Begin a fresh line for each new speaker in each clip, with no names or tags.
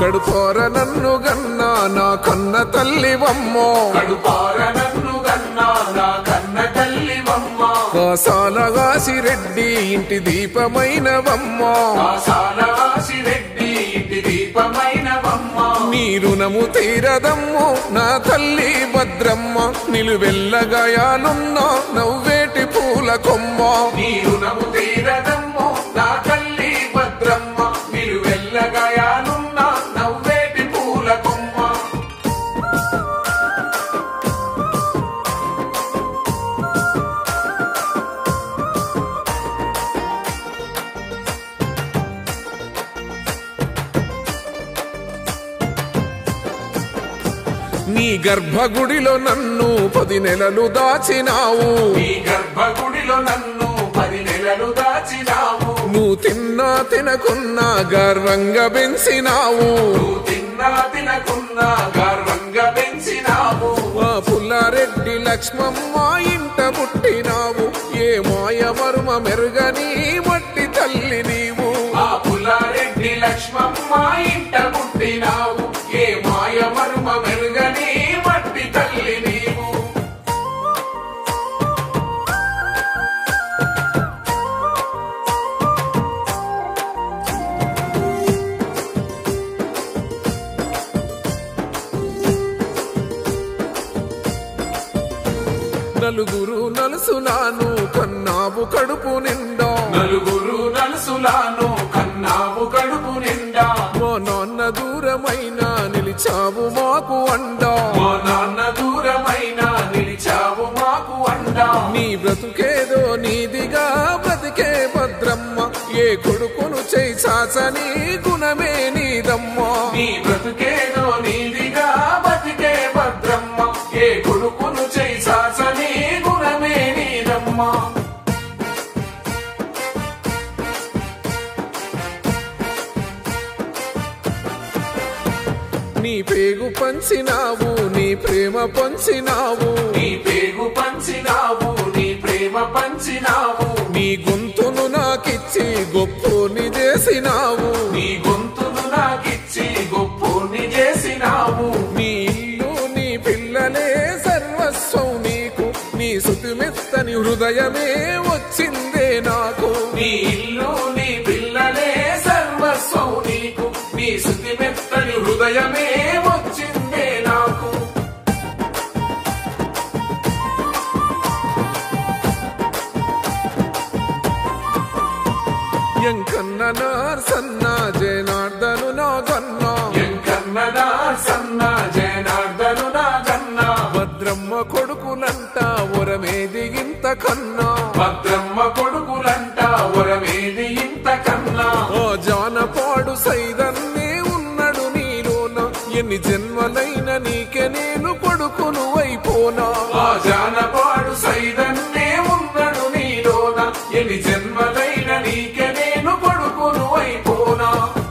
కడుపోర నన్ను గన్నా నా కన్న తల్లివమ్మో
కడుపార నన్ను గన్నా నా కన్న తల్లివమ్మ
కాసాలగాసి రెడ్డి ఇంటి దీపమైనవమ్మో
కాసాలవాసి రెడ్డి ఇంటి దీపమైనవమ్మ
నీ రుణము తీరదమ్మో నా తల్లి భద్రమ్మ నిలువెల్లగాయాలున్నా నవ్వేటి పూల కొమ్మ
నీ రుణము తీరదమ్మో నా తల్లి భద్రమ్మ మీరు వెళ్ళగాయాలున్న నవ్వేటి పూల కొమ్మ
నీ గర్భగుడిలో నన్ను పది నెలలు దాచినావు
నీ గర్భగుడిలో నన్ను పది నెలలు దాచినావు
నువ్వు తిన్నా తినకున్నా గర్వంగా పెంచినావు
నువ్వు తిన్నా తినకున్నా గర్వంగా పెంచినావు
మా పుల్లారెడ్డి లక్ష్మమ్మ ఇంట పుట్టినావు ఏ మాయ మరుమ మెరుగని మట్టి తల్లి నీవు
ఆ పుల్లారెడ్డి లక్ష్మమ్మ ఇంట పుట్టినావు ఏ మాయ మరుమ మెరుగని మట్టి తల్లి నీవు
నలుగురు నలుసులాను కన్నావు కడుపు నిండా
నలుగురు నలుసులాను కన్నావు కడుపు నిండా
మా నాన్న దూరమైన నిలిచావు మాకు అండా
మా నాన్న దూరమైన నిలిచావు మాకు అండా
నీ బ్రతుకేదో నీదిగా బ్రతికే భద్రమ్మ ఏ కొడుకును చేయి చాచని గుణమే నీదమ్మా
నీ బ్రతుకేదో నీదిగా బతికే భద్రమ్మ ఏ కొడుకును చేయి సాసని గుణమే నీదమ్మా
నీ పేగు పంచినావు నీ ప్రేమ పంచినావు
నీ పేగు పంచినావు నీ ప్రేమ పంచినావు
నీ గొంతును నాకిచ్చి గొప్పని చేసినావు
నీ గొంతును నాకిచ్చి గొప్పని చేసినావు
నీ ఇల్లు నీ పిల్లలే సర్వస్వం నీకు నీ సుతిమెత్తని హృదయమే వచ్చిందే నాకు
నీ ఇల్లు నీ పిల్లలే సర్వస్వం నీకు నీ శుద్ధి మెత్తని హృదయమే వచ్చిందే నాకు
ఎంకన్న నార్సన్న జయనార్దను నా గన్నా
ఎంకన్నదా సన్న జయనార్దను నా గన్నా
భద్రమ్మ కొడుకులంట ఒరమేది ఇంత కన్నా
భద్రమ్మ కొడుకులంట వరమేది ఇంత కన్నా
ఓ జానపాడు సైదన్నే ఉన్నాడు నీలోన ఎన్ని జన్మలైన నీకే నేను కొడుకును అయిపోనా
ఆ జానపాడు సైదన్నే ఉన్నడు నీలోన ఎన్ని జన్మలైన నీకే నేను కొడుకును అయిపోనా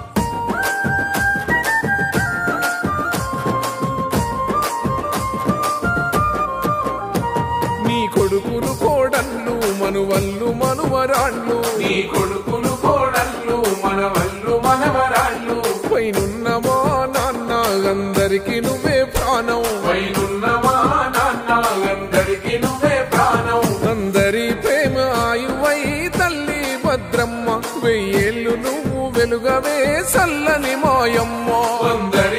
నీ కొడుకులు కోడళ్ళు మనువల్లు మనువరాళ్ళు
నీ కొడుకులు కోడళ్ళు మనవళ్ళు మనవరాళ్ళు
పైనున్న మా నాన్న అందరికి నువ్వే ప్రాణం
పైనున్న మా నాన్న అందరికి నువ్వే ప్రాణం
అందరి ప్రేమ ఆయువై తల్లి భద్రమ్మ వెయ్యేళ్ళు నువ్వు వెలుగవే చల్లని మాయమ్మ
అందరి